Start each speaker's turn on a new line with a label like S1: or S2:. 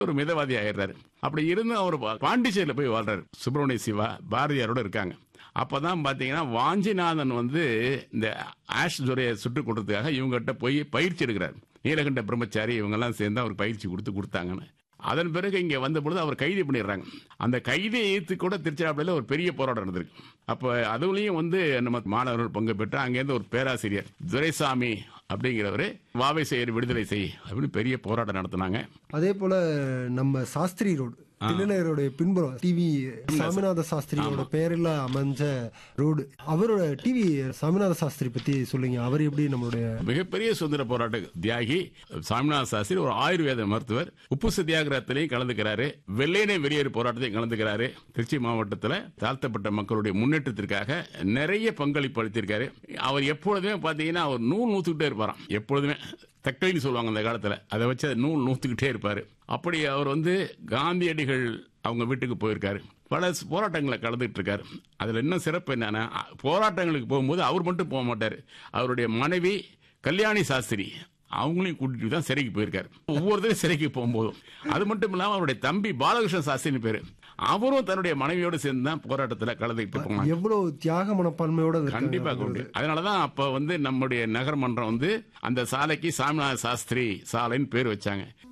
S1: ஒரு மிதவாதி ஆயிடுறாரு அப்படி இருந்து அவர் பாண்டிச்சேரியில் போய் வாழ்றாரு சுப்பிரமணிய சிவா பாரதியாரோட இருக்காங்க அப்பதான் பாத்தீங்கன்னா வாஞ்சிநாதன் வந்து இந்த ஆஷ் துரையை சுட்டுக் கொடுத்ததுக்காக இவங்ககிட்ட போய் பயிற்சி எடுக்கிறார் நீலகண்ட பிரம்மச்சாரி இவங்கெல்லாம் சேர்ந்து அவருக்கு பயிற்சி கொடுத்து கொடுத்தாங்கன்னு அதன் பிறகு இங்க வந்த பொழுது அவர் கைது பண்ணிடுறாங்க அந்த கைதை எதிர்த்து கூட திருச்சிராப்பள்ளியில் ஒரு பெரிய போராட்டம் நடந்திருக்கு அப்ப அதுலயும் வந்து நம்ம மாணவர்கள் பங்கு பெற்று அங்கேருந்து ஒரு பேராசிரியர் துரைசாமி அப்படிங்கிறவரு வாவை செய்யர் விடுதலை செய் அப்படின்னு பெரிய போராட்டம் நடத்தினாங்க
S2: அதே போல நம்ம சாஸ்திரி ரோடு தில்லைநகருடைய பின்புறம் டிவி சாமிநாத சாஸ்திரியோட பெயரில் அமைஞ்ச ரோடு அவரோட டிவி சாமிநாத சாஸ்திரி பத்தி சொல்லுங்க அவர் எப்படி நம்மளுடைய
S1: மிகப்பெரிய சுதந்திர போராட்ட தியாகி சாமிநாத சாஸ்திரி ஒரு ஆயுர்வேத மருத்துவர் உப்பு சத்தியாகிரகத்திலையும் கலந்துக்கிறாரு வெள்ளையனே வெளியேறு போராட்டத்தையும் கலந்துக்கிறாரு திருச்சி மாவட்டத்தில் தாழ்த்தப்பட்ட மக்களுடைய முன்னேற்றத்திற்காக நிறைய பங்களிப்பு அளித்திருக்காரு அவர் எப்பொழுதுமே பாத்தீங்கன்னா அவர் நூல் நூத்துக்கிட்டே இருப்பாராம் எப்பொழுதுமே தக்கைன்னு சொல்லுவாங்க அந்த காலத்துல அதை வச்சு அது நூல் நூத்துக்கிட்டே இருப்பாரு அப்படி அவர் வந்து காந்தியடிகள் அவங்க வீட்டுக்கு போயிருக்காரு பல போராட்டங்களை கலந்துட்டு இருக்காரு அதுல இன்னும் சிறப்பு என்னன்னா போராட்டங்களுக்கு போகும்போது அவர் மட்டும் போக மாட்டார் அவருடைய மனைவி கல்யாணி சாஸ்திரி அவங்களையும் கூட்டிட்டு தான் சிறைக்கு போயிருக்காரு ஒவ்வொருத்தரும் சிறைக்கு போகும்போதும் அது மட்டும் இல்லாம அவருடைய தம்பி பாலகிருஷ்ண சாஸ்திரின்னு பேரு அவரும் தன்னுடைய மனைவியோடு சேர்ந்து தான் போராட்டத்தில் கலந்துக்கிட்டு போனாங்க
S2: எவ்வளவு தியாக மனப்பான்மையோட இருக்காங்க.
S1: கண்டிப்பா கொண்டு அதனாலதான் அப்ப வந்து நம்முடைய நகர்மன்றம் வந்து அந்த சாலைக்கு சாமிநாத சாஸ்திரி சாலைன்னு பேர் வச்சாங்க